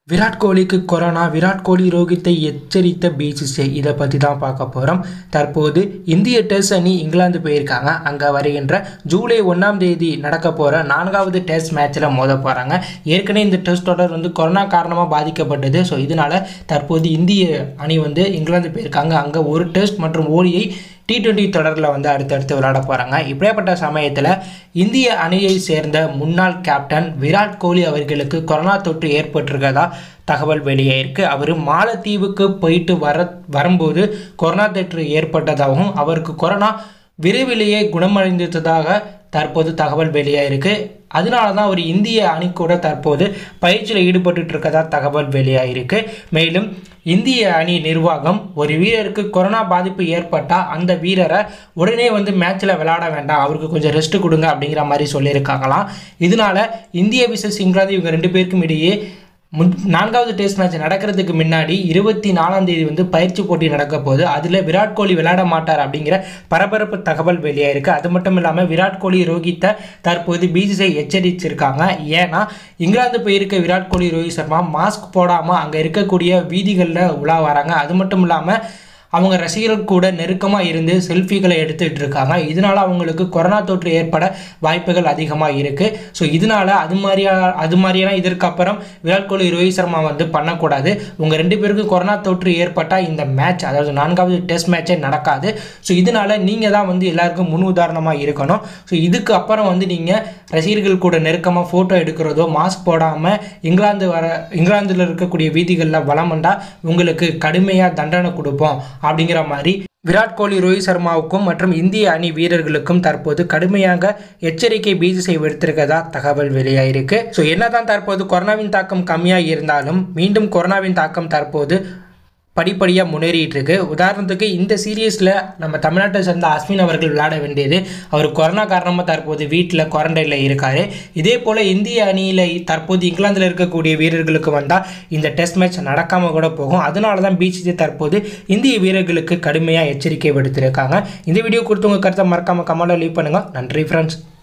விராட் கோலிக்கு கொரோனா விராட் கோலி ரோகித்தை எச்சரித்த பிசிசிஐ இதை பற்றி தான் பார்க்க போகிறோம் தற்போது இந்திய டெஸ்ட் அணி இங்கிலாந்து போயிருக்காங்க அங்கே வருகின்ற ஜூலை ஒன்றாம் தேதி நடக்க போகிற நான்காவது டெஸ்ட் மேட்ச்சில் மோத போகிறாங்க ஏற்கனவே இந்த டெஸ்ட் தொடர் வந்து கொரோனா காரணமாக பாதிக்கப்பட்டது ஸோ இதனால் தற்போது இந்திய அணி வந்து இங்கிலாந்து போயிருக்காங்க அங்கே ஒரு டெஸ்ட் மற்றும் ஓடியை டி டுவெண்ட்டி தொடரில் வந்து அடுத்தடுத்து விளையாட போகிறாங்க இப்படியாப்பட்ட சமயத்தில் இந்திய அணியை சேர்ந்த முன்னாள் கேப்டன் விராட் கோலி அவர்களுக்கு கொரோனா தொற்று ஏற்பட்டிருக்கதா தகவல் வெளியாயிருக்கு அவர் மாலத்தீவுக்கு போயிட்டு வர வரும்போது கொரோனா தொற்று ஏற்பட்டதாகவும் அவருக்கு கொரோனா விரைவிலேயே குணமடைந்ததாக தற்போது தகவல் வெளியாயிருக்கு அதனால தான் அவர் இந்திய அணி கூட தற்போது பயிற்சியில் ஈடுபட்டு இருக்கதா தகவல் வெளியாயிருக்கு மேலும் இந்திய அணி நிர்வாகம் ஒரு வீரருக்கு கொரோனா பாதிப்பு ஏற்பட்டால் அந்த வீரரை உடனே வந்து மேட்ச்சில் விளையாட வேண்டாம் அவருக்கு கொஞ்சம் ரெஸ்ட் கொடுங்க அப்படிங்கிற மாதிரி சொல்லியிருக்காங்களாம் இதனால இந்திய விசஸ் இங்கிலாந்து இவங்க ரெண்டு பேருக்கும் இடையே முன் நான்காவது டெஸ்ட் மேட்ச் நடக்கிறதுக்கு முன்னாடி இருபத்தி நாலாம் தேதி வந்து பயிற்சி போட்டி நடக்க போகுது அதில் விராட் கோலி விளையாட மாட்டார் அப்படிங்கிற பரபரப்பு தகவல் வெளியாயிருக்கு அது மட்டும் இல்லாமல் விராட் கோலி ரோஹித்தை தற்போது பிசிசிஐ எச்சரிச்சிருக்காங்க ஏன்னா இங்கிலாந்து போயிருக்க விராட் கோலி ரோஹித் சர்மா மாஸ்க் போடாமல் அங்கே இருக்கக்கூடிய வீதிகளில் உலா வராங்க அது மட்டும் இல்லாமல் அவங்க ரசிகர்கள் கூட நெருக்கமாக இருந்து செல்ஃபிகளை எடுத்துகிட்டு இருக்காங்க இதனால அவங்களுக்கு கொரோனா தொற்று ஏற்பட வாய்ப்புகள் அதிகமாக இருக்குது ஸோ இதனால அது மாதிரியா அது மாதிரியான இதற்கப்புறம் விராட் கோலி ரோஹித் சர்மா வந்து பண்ணக்கூடாது உங்கள் ரெண்டு பேருக்கும் கொரோனா தொற்று ஏற்பட்டால் இந்த மேட்ச் அதாவது நான்காவது டெஸ்ட் மேட்சே நடக்காது ஸோ இதனால நீங்கள் தான் வந்து எல்லாருக்கும் முன் உதாரணமாக இருக்கணும் ஸோ இதுக்கு அப்புறம் வந்து நீங்கள் ரசிகர்கள் கூட நெருக்கமாக ஃபோட்டோ எடுக்கிறதோ மாஸ்க் போடாமல் இங்கிலாந்து வர இங்கிலாந்தில் இருக்கக்கூடிய வீதிகளில் வளம் வந்தால் உங்களுக்கு கடுமையாக தண்டனை கொடுப்போம் அப்படிங்கிற மாதிரி விராட் கோலி ரோஹித் சர்மாவுக்கும் மற்றும் இந்திய அணி வீரர்களுக்கும் தற்போது கடுமையாக எச்சரிக்கை பிசிசிஐ விடுத்திருக்கதா தகவல் வெளியாயிருக்கு ஸோ என்னதான் தற்போது கொரோனாவின் தாக்கம் கம்மியாக இருந்தாலும் மீண்டும் கொரோனாவின் தாக்கம் தற்போது படிப்படியாக முன்னேறிட்டு இருக்கு உதாரணத்துக்கு இந்த சீரியஸில் நம்ம தமிழ்நாட்டை சேர்ந்த அஸ்வின் அவர்கள் விளையாட வேண்டியது அவர் கொரோனா காரணமாக தற்போது வீட்டில் குவாரண்டைனில் இருக்கார் இதே போல் இந்திய அணியில் தற்போது இங்கிலாந்தில் இருக்கக்கூடிய வீரர்களுக்கு வந்தால் இந்த டெஸ்ட் மேட்ச் நடக்காமல் கூட போகும் அதனால தான் பிசிசி தற்போது இந்திய வீரர்களுக்கு கடுமையாக எச்சரிக்கை விடுத்திருக்காங்க இந்த வீடியோ கொடுத்து உங்கள் கருத்தை மறக்காமல் கமெண்ட்டில் லீவ் பண்ணுங்கள் நன்றி ஃப்ரெண்ட்ஸ்